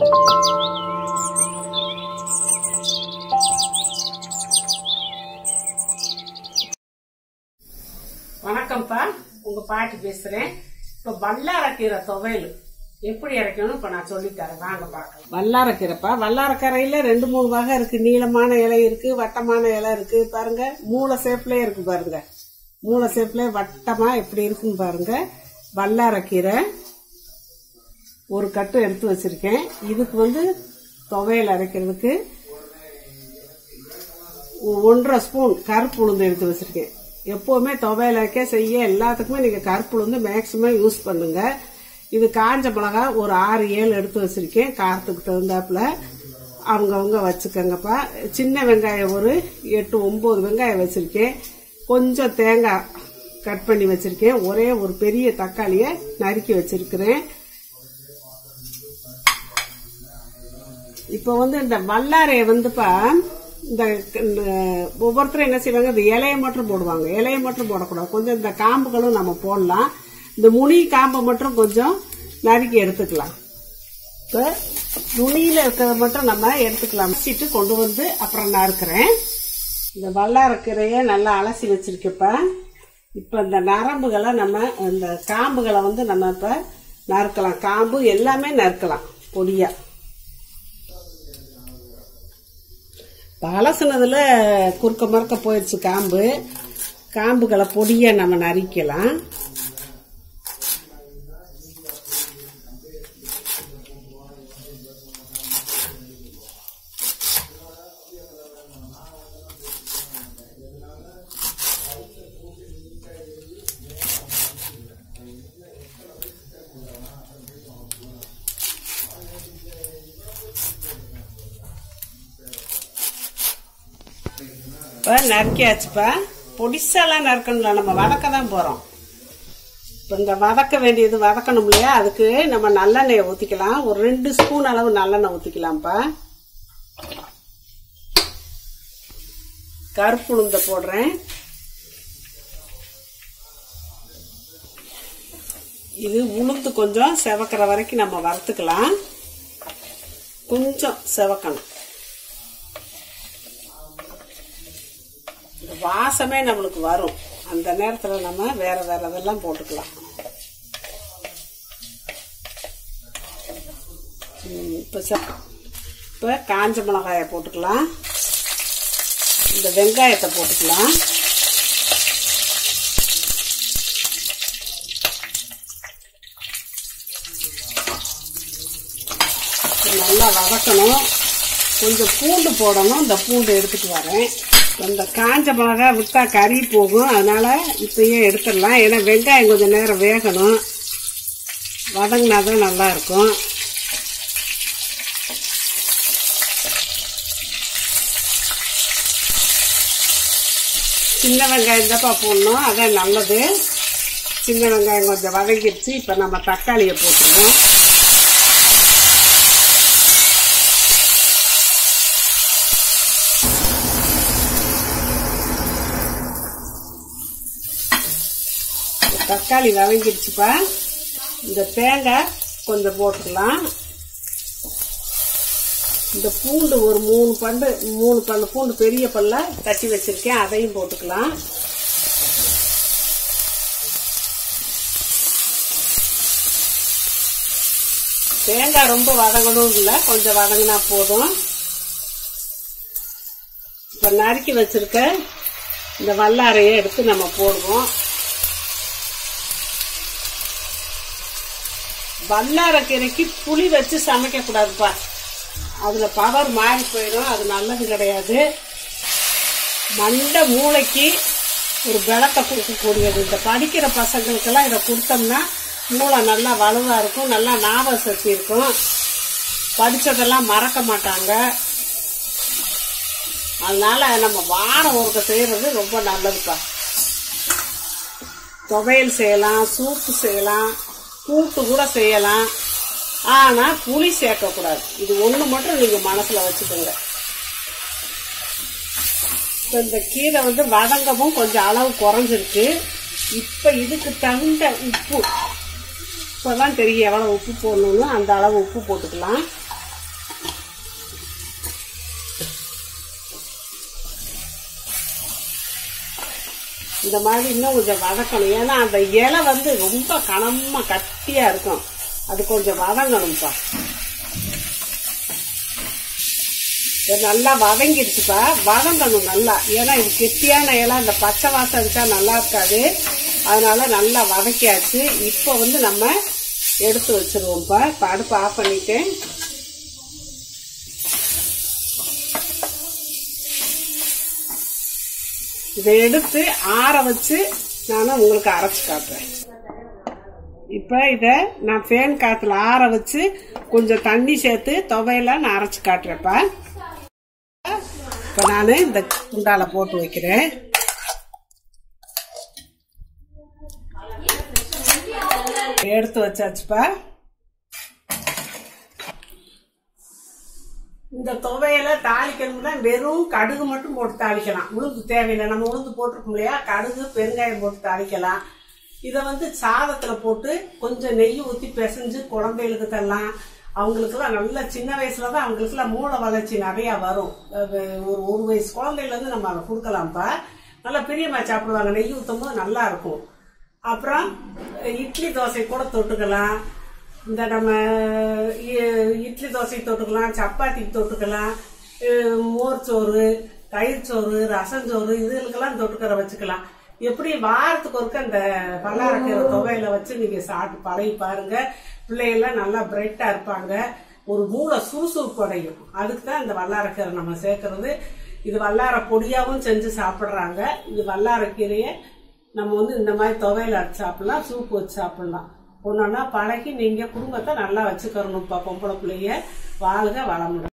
வணக்கம்ப்பா உங்க பாட்டி பேசுறேன் இப்ப வல்லாரக்கீரை துவையல் எப்படி இறக்கணும் இப்ப நான் சொல்லித்தரேன் வாங்க பார்க்கலாம் வல்லாரக்கீரைப்பா வல்லாரக்கீரையில ரெண்டு மூணு வகை இருக்கு நீளமான இலை இருக்கு வட்டமான இலை இருக்கு பாருங்க மூளை சேப்லயே இருக்கு பாருங்க மூளை சேப்ல வட்டமா எப்படி இருக்குன்னு பாருங்க வல்லாரக்கீரை ஒரு கட்டு எடுத்து வச்சிருக்கேன் இதுக்கு வந்து துவையல் அரைக்கிறதுக்கு ஒன்றரை ஸ்பூன் கருப்பு உளுந்து எடுத்து வச்சிருக்கேன் எப்பவுமே துவையல் வைக்க செய்ய எல்லாத்துக்குமே நீங்க கருப்பு உளுந்து மேக்சிமம் யூஸ் பண்ணுங்க இது காஞ்ச மிளகா ஒரு ஆறு ஏழு எடுத்து வச்சிருக்கேன் காரத்துக்கு தகுந்தாப்புல அவங்கவுங்க வச்சுக்கோங்கப்பா சின்ன வெங்காயம் ஒரு எட்டு ஒன்பது வெங்காயம் வச்சிருக்கேன் கொஞ்சம் தேங்காய் கட் பண்ணி வச்சிருக்கேன் ஒரே ஒரு பெரிய தக்காளியை நறுக்கி வச்சிருக்கிறேன் இப்போ வந்து இந்த வல்லாரைய வந்துப்பா இந்த இந்த ஒவ்வொருத்தரும் என்ன செய்வாங்க இந்த இலையை மட்டும் போடுவாங்க இலையை மட்டும் போடக்கூடாது கொஞ்சம் இந்த காம்புகளும் நம்ம போடலாம் இந்த முனி காம்பை மட்டும் கொஞ்சம் நறுக்கி எடுத்துக்கலாம் இப்போ நுனியில இருக்கிறத மட்டும் நம்ம எடுத்துக்கலாம் வச்சுட்டு கொண்டு வந்து அப்புறம் நறுக்கிறேன் இந்த வல்லாரக்கீரையை நல்லா அலசி வச்சிருக்கப்ப இப்போ இந்த நரம்புகளை நம்ம இந்த காம்புகளை வந்து நம்ம இப்போ நறுக்கலாம் காம்பு எல்லாமே நறுக்கலாம் பொடியா அலசுனதுல குறுக்க மறுக்க போயிடுச்சு காம்பு காம்புகளை பொடியா நம்ம நறுக்கலாம் இப்போ நறுக்கியாச்சுப்பா பொடிசாலாம் நறுக்கணும்ல நம்ம வதக்க தான் போகிறோம் இப்போ இந்த வதக்க வேண்டியது வதக்கணும் இல்லையா அதுக்கு நம்ம நல்லெண்ணெயை ஊற்றிக்கலாம் ஒரு ரெண்டு ஸ்பூன் அளவு நல்லெண்ணெய் ஊற்றிக்கலாம்ப்பா கருப்பு உளுந்த போடுறேன் இது உளுந்து கொஞ்சம் செவக்கிற வரைக்கும் நம்ம வறுத்துக்கலாம் கொஞ்சம் செவக்கணும் இந்த வாசமே நம்மளுக்கு வரும் அந்த நேரத்தில் நம்ம வேற வேற இதெல்லாம் போட்டுக்கலாம் இப்போ இப்போ காஞ்ச மிளகாயை போட்டுக்கலாம் இந்த வெங்காயத்தை போட்டுக்கலாம் நல்லா வதக்கணும் கொஞ்சம் பூண்டு போடணும் இந்த பூண்டு எடுத்துட்டு வரேன் இந்த காஞ்ச மிளகா விட்டா கறி போகும் அதனால இப்பயே எடுத்துடலாம் ஏன்னா வெங்காயம் கொஞ்சம் நேரம் வேகணும் வதங்கினா தான் நல்லா இருக்கும் சின்ன வெங்காயம் தான்ப்பா போடணும் அதான் நல்லது சின்ன வெங்காயம் கொஞ்சம் வதங்கிடுச்சு இப்போ நம்ம தக்காளியை போட்டுருவோம் தக்காளி வதங்கிடுச்சுப்பா இந்த தேங்காய் கொஞ்சம் போட்டுக்கலாம் இந்த பூண்டு ஒரு மூணு பண்டு மூணு பல்லு பூண்டு பெரிய பல்ல தட்டி வச்சிருக்கேன் அதையும் போட்டுக்கலாம் தேங்காய் ரொம்ப வதங்கணும் இல்லை கொஞ்சம் வதங்கினா போதும் இப்போ நறுக்கி வச்சிருக்க இந்த வல்லாரையை எடுத்து நம்ம போடுவோம் வல்லாரக்கீரைக்கு புளி வச்சு சமைக்க கூடாதுப்பா அதுல பவர் மாறி போயிடும் அது நல்லது கிடையாது மண்டை மூளைக்கு ஒரு விளக்க கொடுக்கக்கூடியது இந்த படிக்கிற பசங்களுக்கெல்லாம் இதை கொடுத்தோம்னா மூளை நல்லா வலுவா இருக்கும் நல்லா ஞாபக சக்தி இருக்கும் படிச்சதெல்லாம் மறக்க மாட்டாங்க அதனால நம்ம வாரம் ஒருக்க செய்யறது ரொம்ப நல்லதுப்பா துவையல் செய்யலாம் சூப்பு செய்யலாம் கூட்டு கூட செய்யலாம் ஆனா புளி சேர்க்கக்கூடாது இது ஒண்ணு மட்டும் நீங்க மனசுல வச்சுக்கோங்க இப்ப இந்த கீரை வந்து வதங்கவும் கொஞ்சம் அளவு குறைஞ்சிருக்கு இப்ப இதுக்கு தகுந்த உப்பு இப்பதான் தெரியும் எவ்வளவு உப்பு போடணும்னு அந்த அளவு உப்பு போட்டுக்கலாம் இந்த மாதிரி இன்னும் கொஞ்சம் வதக்கணும் ஏன்னா அந்த இலை வந்து ரொம்ப கனமா கட்டியா இருக்கும் அது கொஞ்சம் வதங்கணும்ப்பா இது நல்லா வதங்கிடுச்சுப்பா வதங்கணும் நல்லா ஏன்னா இது கெட்டியான இலை அந்த பச்சை வாசம் அடிச்சா நல்லா இருக்காது அதனால நல்லா வதக்கியாச்சு இப்போ வந்து நம்ம எடுத்து வச்சிருவோம்ப்பா இப்போ அடுப்பு ஆஃப் பண்ணிட்டேன் இதை எடுத்து ஆற வச்சு நான் உங்களுக்கு அரைச்சு காட்டுறேன் இப்ப இத நான் ஃபேன் காத்துல ஆற வச்சு கொஞ்சம் தண்ணி சேர்த்து துவையில நான் அரைச்சு காட்டுறேன்ப்பா இப்ப நான் இந்த குண்டால போட்டு வைக்கிறேன் எடுத்து வச்சாச்சுப்பா இந்த துவையில தாளிக்கணும்னா வெறும் கடுகு மட்டும் போட்டு தாளிக்கலாம் உளுந்து தேவையில்லை நம்ம உளுந்து போட்டிருக்கோம் இல்லையா கடுகு பெருங்காயம் போட்டு தாளிக்கலாம் இதை வந்து சாதத்துல போட்டு கொஞ்சம் நெய் ஊத்தி பிசைஞ்சு குழந்தைகளுக்கு தரலாம் அவங்களுக்குலாம் நல்ல சின்ன வயசுல தான் அவங்களுக்குலாம் மூளை வளர்ச்சி நிறைய வரும் அது ஒரு ஒரு வயசு குழந்தையில இருந்து நம்ம அதை கொடுக்கலாம்ப்பா நல்லா பிரியமா சாப்பிடுவாங்க நெய் ஊற்றும் போது நல்லா இருக்கும் அப்புறம் இட்லி தோசை கூட தொட்டுக்கலாம் இந்த நம்ம இ- இட்லி தோசை தொட்டுக்கலாம் சப்பாத்திக்கு தொட்டுக்கலாம் அஹ் மோர் சோறு தயிர் சோறு ரசஞ்சோறு இதுகளுக்கெல்லாம் தொட்டுக்கிற வச்சுக்கலாம் எப்படி வாரத்துக்கு ஒருக்க அந்த பல்லாரக்கீரை துவையில வச்சு நீங்க சாப்பிட்டு பழகி பாருங்க பிள்ளைகள்லாம் நல்லா பிரைட்டா இருப்பாங்க ஒரு மூளை சுறுசுறுப்பு அடையும் அதுக்கு தான் இந்த வல்லாரக்கீரை நம்ம சேர்க்கறது இது வல்லார பொடியாவும் செஞ்சு சாப்பிடுறாங்க இது வல்லாரக்கீரையை நம்ம வந்து இந்த மாதிரி துவையில அரைச்சு சாப்பிடலாம் சூப் வச்சு சாப்பிடலாம் ஒன்னொன்னா பழகி நீங்க குடும்பத்தை நல்லா வச்சுக்கறணும்ப்பா பொம்பளை பிள்ளைய வாழ்க வளமுடன்